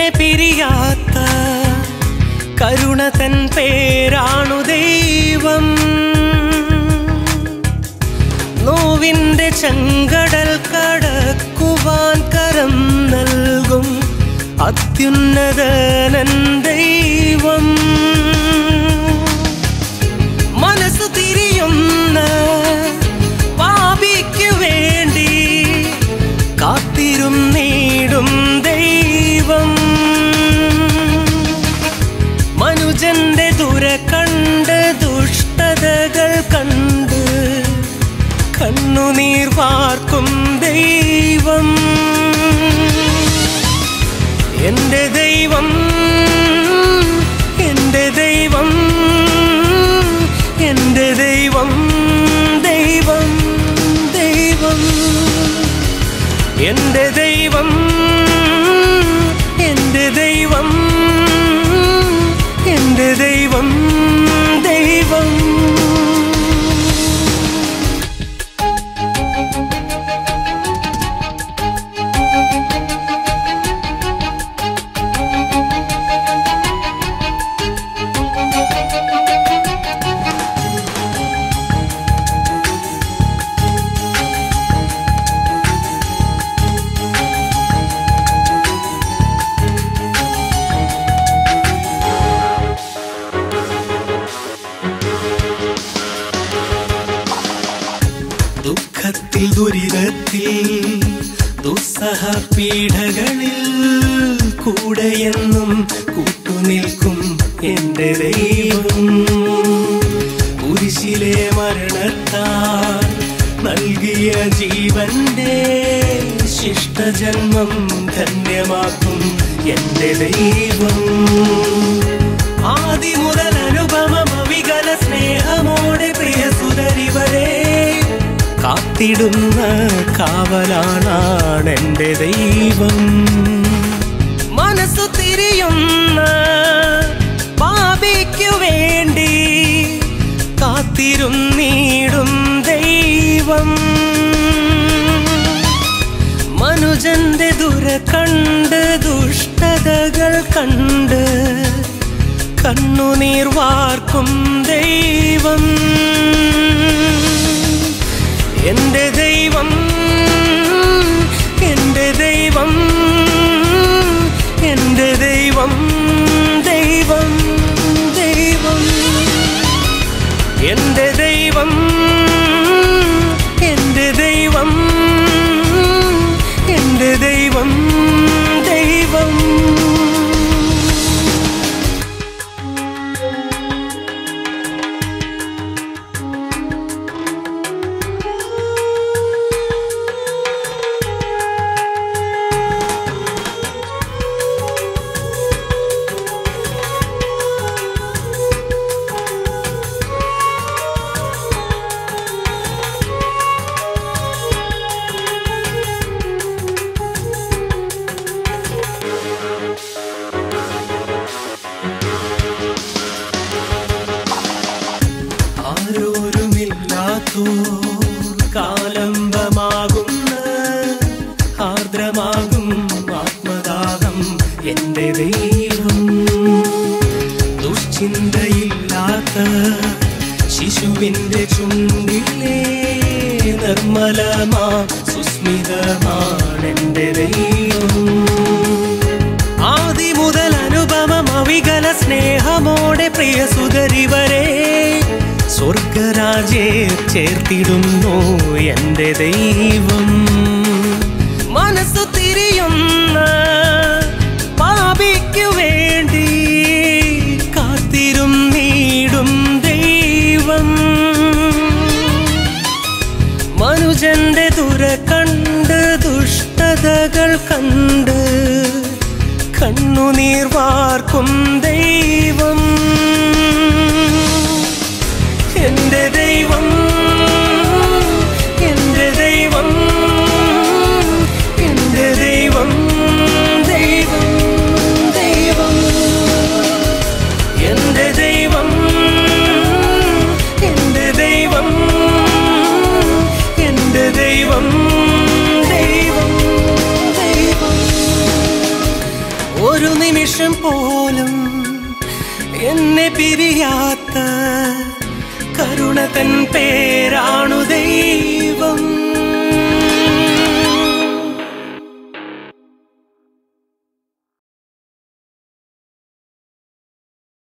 എന്നെ പിരിയാത്ത കരുണ തൻ പേരാണു ദൈവം നോവിന്റെ ചെങ്കടൽ കടക്കുവാൻ കരം നൽകും അത്യുന്നതനൻ ദൈവം മനസ്സു തിരിയുന്ന പാപിക്കു വേണ്ടി കാത്തിരുന്നീടും ദൈവം മനുജന്റെ ദുര കണ്ട് ദുഷ്ടതകൾ കണ്ട് കണ്ണുനീർ വാർക്കും ദൈവം എന്റെ ദൈവം എന്റെ ദൈവം എന്റെ ദൈവം ദൈവം ദൈവം എന്റെ ദൈവം എന്റെ ദൈവം എന്റെ ദൈവം ദൈവം ദുഃഖത്തിൽ ദുരിതത്തിൽ ദുസ്സഹ പീഡകളിൽ കൂടെയെന്നും കൂട്ടുനിൽക്കും എന്റെ ദൈവം കുരിശിലെ മരണത്താൽ നൽകിയ ജീവന്റെ ശിഷ്ടജന്മം ധന്യമാക്കും എന്റെ ദൈവം ആദി മുതൽ അനുപമം അവികല സ്നേഹമോടെ പ്രിയ സുതരിവരെ കാത്തിടുന്ന കാവലാണാണ് എന്റെ ദൈവം മനസ്സു തിരിയുന്ന പാപിക്കു വേണ്ടി കാത്തിരുന്നീടും ദൈവം മനുജന്റെ ദുര കണ്ട് ദുഷ്ടതകൾ കണ്ട് കണ്ണുനീർ വാർക്കും ദൈവം എന്റെ ദൈവം എന്റെ ദൈവം എന്റെ ദൈവം ദൈവം ദൈവം എന്റെ ദൈവം എന്റെ ദൈവം എന്റെ ദൈവം ദൈവം ആരോരുമില്ലാത്തോ കാലംബമാകുന്ന ആർദ്രമാകും ആത്മദാഹം എന്റെ ദൈവം ദുശ്ചിന്തയില്ലാത്ത ശിശുവിന്റെ ചുണ്ടിലെ നിർമ്മലമാ സുസ്മിതമാണ് എന്റെ ദൈവം ആദി മുതൽ അനുപമം അവികല സ്നേഹമോടെ പ്രിയ സുതരിവരെ സ്വർഗരാജെ ചേർത്തിടുന്നു എന്റെ ദൈവം മനസ്സു തിരിയുന്ന പാപിക്കു വേണ്ടി കാത്തിരുന്നീടും ദൈവം മനുജന്റെ ദുര കണ്ട് ദുഷ്ടതകൾ കണ്ട് കണ്ണുനീർ വാർക്കും ദൈവം എന്റെ ദൈവം എന്റെ ദൈവം എന്റെ ദൈവം ദൈവം ദൈവം എന്റെ ദൈവം എന്റെ ദൈവം എന്റെ ദൈവം ദൈവം ദൈവം ഒരു നിമിഷം പോലും എന്നെ പിരിയാത്ത കരുണ തൻ പേർ